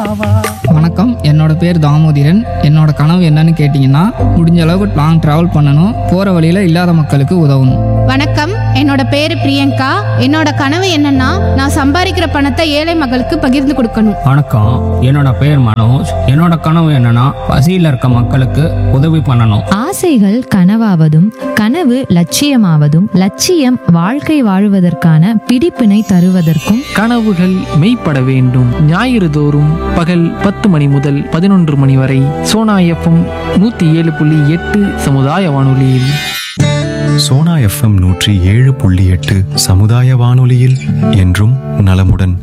வணக்கம் என்னோட பேர் தாமோதிரன் என்னோட கனவு என்னன்னு கேட்டிங்கன்னா முடிஞ்ச அளவுக்கு லாங் ட்ராவல் பண்ணணும் போகிற வழியில் இல்லாத மக்களுக்கு உதவணும் வணக்கம் என்னோட பேரு பிரியங்கா என்னோட கனவு என்னன்னா நான் சம்பாதிக்கிற பணத்தை ஏழை மக்களுக்கு பகிர்ந்து கொடுக்கணும் வணக்கம் என்னோட பேர் மனோஜ் என்னோட கனவு என்னன்னா பசியில் இருக்க மக்களுக்கு உதவி பண்ணணும் ஆசைகள் கனவாவதும் கனவு லட்சியமாவதும் லட்சியம் வாழ்க்கை வாழுவதற்கான பிடிப்பினை தருவதற்கும் கனவுகள் மெய்ப்பட வேண்டும் ஞாயிறு தோறும் பகல் பத்து மணி முதல் பதினொன்று மணி வரை சோனா எஃப்எம் நூற்றி ஏழு புள்ளி எட்டு சமுதாய வானொலியில் சோனா எஃப்எம் நூற்றி ஏழு புள்ளி எட்டு சமுதாய வானொலியில் என்றும் நலமுடன்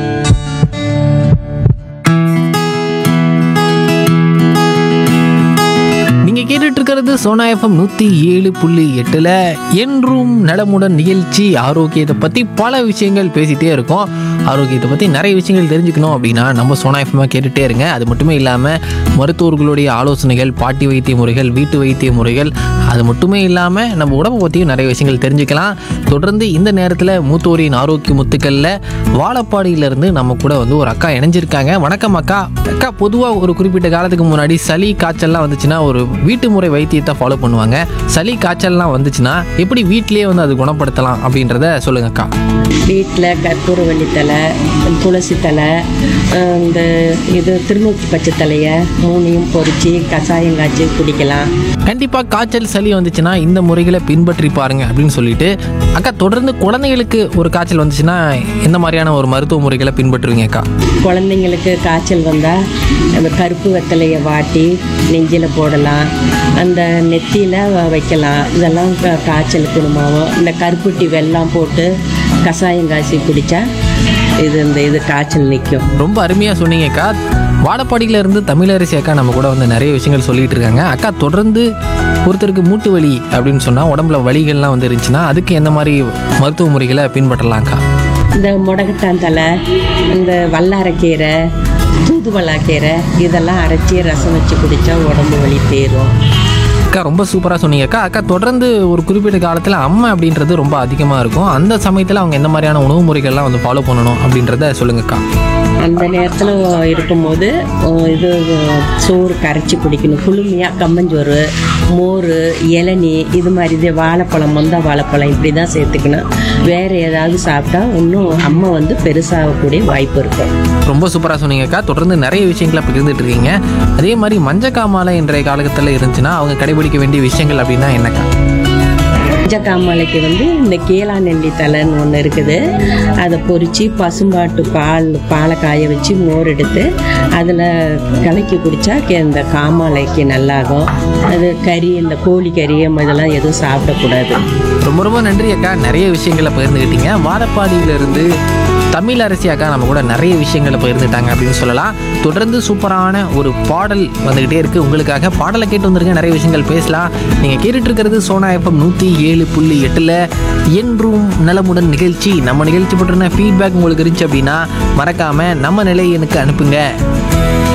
நீங்க கேட்டுட்டு இருக்கிறது சோனா எஃப்எம் நூற்றி ஏழு புள்ளி எட்டில் என்றும் நலமுடன் நிகழ்ச்சி ஆரோக்கியத்தை பற்றி பல விஷயங்கள் பேசிகிட்டே இருக்கோம் ஆரோக்கியத்தை பற்றி நிறைய விஷயங்கள் தெரிஞ்சுக்கணும் அப்படின்னா நம்ம சோனா எஃப்எம்மாக கேட்டுகிட்டே இருங்க அது மட்டுமே இல்லாமல் மருத்துவர்களுடைய ஆலோசனைகள் பாட்டி வைத்திய முறைகள் வீட்டு வைத்திய முறைகள் அது மட்டுமே இல்லாமல் நம்ம உடம்பை பற்றியும் நிறைய விஷயங்கள் தெரிஞ்சுக்கலாம் தொடர்ந்து இந்த நேரத்தில் மூத்தோரின் ஆரோக்கிய முத்துக்களில் வாழப்பாடியிலேருந்து நம்ம கூட வந்து ஒரு அக்கா இணைஞ்சிருக்காங்க வணக்கம் அக்கா அக்கா பொதுவாக ஒரு குறிப்பிட்ட காலத்துக்கு முன்னாடி சளி காய்ச்சல்லாம் வந்துச்சுன்னா ஒரு வீட்டு முறை வைத்தியத்தை ஃபாலோ பண்ணுவாங்க சளி காய்ச்சல்லாம் வந்துச்சுன்னா எப்படி வீட்டிலேயே வந்து அது குணப்படுத்தலாம் அப்படின்றத சொல்லுங்க அக்கா வீட்டில் கற்பூரவள்ளி தலை துளசி தலை அஹ் இந்த இது திருநூற்றி பச்சை தலையை மூணையும் பொரித்து கஷாயம் காய்ச்சி குடிக்கலாம் கண்டிப்பாக காய்ச்சல் சளி வந்துச்சுன்னா இந்த முறைகளை பின்பற்றி பாருங்க அப்படின்னு சொல்லிட்டு அக்கா தொடர்ந்து குழந்தைகளுக்கு ஒரு காய்ச்சல் வந்துச்சுன்னா எந்த மாதிரியான ஒரு மருத்துவ முறைகளை பின்பற்றுவீங்க அக்கா குழந்தைங்களுக்கு காய்ச்சல் வந்தால் அந்த கருப்பு வெத்தலையை வாட்டி நெஞ்சில் போடலாம் அந்த நெத்தியில் வைக்கலாம் இதெல்லாம் கா- காய்ச்சல் குணமாகும் இந்த கருப்புட்டி வெல்லம் போட்டு கஷாயம் காய்ச்சி குடித்தா இது இந்த இது காய்ச்சல் நிற்கும் ரொம்ப அருமையாக சொன்னீங்க அக்கா வாழப்பாடியில இருந்து தமிழரசி அக்கா நம்ம கூட வந்து நிறைய விஷயங்கள் சொல்லிட்டு இருக்காங்க அக்கா தொடர்ந்து ஒருத்தருக்கு மூட்டு வலி அப்படின்னு சொன்னால் உடம்புல வலிகள்லாம் வந்து இருந்துச்சுன்னா அதுக்கு எந்த மாதிரி மருத்துவ முறைகளை பின்பற்றலாம் அக்கா இந்த முடக்கத்தான் தலை இந்த வல்லாரக்கீரை தூதுவளாக்கீரை இதெல்லாம் அரைச்சி ரசம் வச்சு குடித்தா உடம்பு வலி தேரும் அக்கா ரொம்ப சூப்பராக சொன்னீங்க அக்கா அக்கா தொடர்ந்து ஒரு குறிப்பிட்ட காலத்தில் அம்மை அப்படின்றது ரொம்ப அதிகமாக இருக்கும் அந்த சமயத்தில் அவங்க எந்த மாதிரியான உணவு முறைகள்லாம் வந்து ஃபாலோ பண்ணணும் அப்படின்றத சொல்லுங்கக்கா அந்த நேரத்தில் இருக்கும்போது அஹ், இது சோறு கரைச்சி குடிக்கணும் குளுமையாக கம்மஞ்சோறு மோர் இளநீ இது மாதிரி இது வாழைப்பழம் மொந்த வாழைப்பழம் இப்படி தான் சேர்த்துக்கணும் வேறு ஏதாவது சாப்பிட்டா இன்னும் அம்மை வந்து பெருசாகக்கூடிய வாய்ப்பு இருக்கும் ரொம்ப சூப்பராக சொன்னீங்கக்கா தொடர்ந்து நிறைய விஷயங்களை பகிர்ந்துட்டு இருக்கீங்க அதே மாதிரி மஞ்சக்காமாலை இன்றைய காலகட்டத்தில் இருந்துச்சுன்னா அவங்க கடைபிடிக்க வேண்டிய விஷயங்கள் அப்படின்னா என்னக்கா மஞ்சக்காமலைக்கு வந்து இந்த கீழா நெல்லி தலைன்னு ஒன்று இருக்குது அதை பொரித்து பசும்பாட்டு பால் பாலை காய வச்சு மோர் எடுத்து அதில் கலக்கி குடித்தா இந்த காமாலைக்கு நல்லாகும் அது கறி இந்த கோழி கறி இதெல்லாம் எதுவும் சாப்பிடக்கூடாது ரொம்ப ரொம்ப நன்றி அக்கா நிறைய விஷயங்களை பகிர்ந்துக்கிட்டீங்க வாழப்பாடியிலிருந்து தமிழ் அரசி அக்கா நம்ம கூட நிறைய விஷயங்களை பகிர்ந்துட்டாங்க அப்படின்னு சொல்லலாம் தொடர்ந்து சூப்பரான ஒரு பாடல் வந்துக்கிட்டே இருக்குது உங்களுக்காக பாடலை கேட்டு வந்துருங்க நிறைய விஷயங்கள் பேசலாம் நீங்கள் கேட்டுட்டு இருக்கிறது சோனா எஃப்எம் நூற்றி ஏழு புள்ளி எட்டில் என்றும் நலமுடன் நிகழ்ச்சி நம்ம நிகழ்ச்சி பற்றின ஃபீட்பேக் உங்களுக்கு இருந்துச்சு அப்படின்னா மறக்காமல் நம்ம நிலை எனக்கு அனுப்புங்க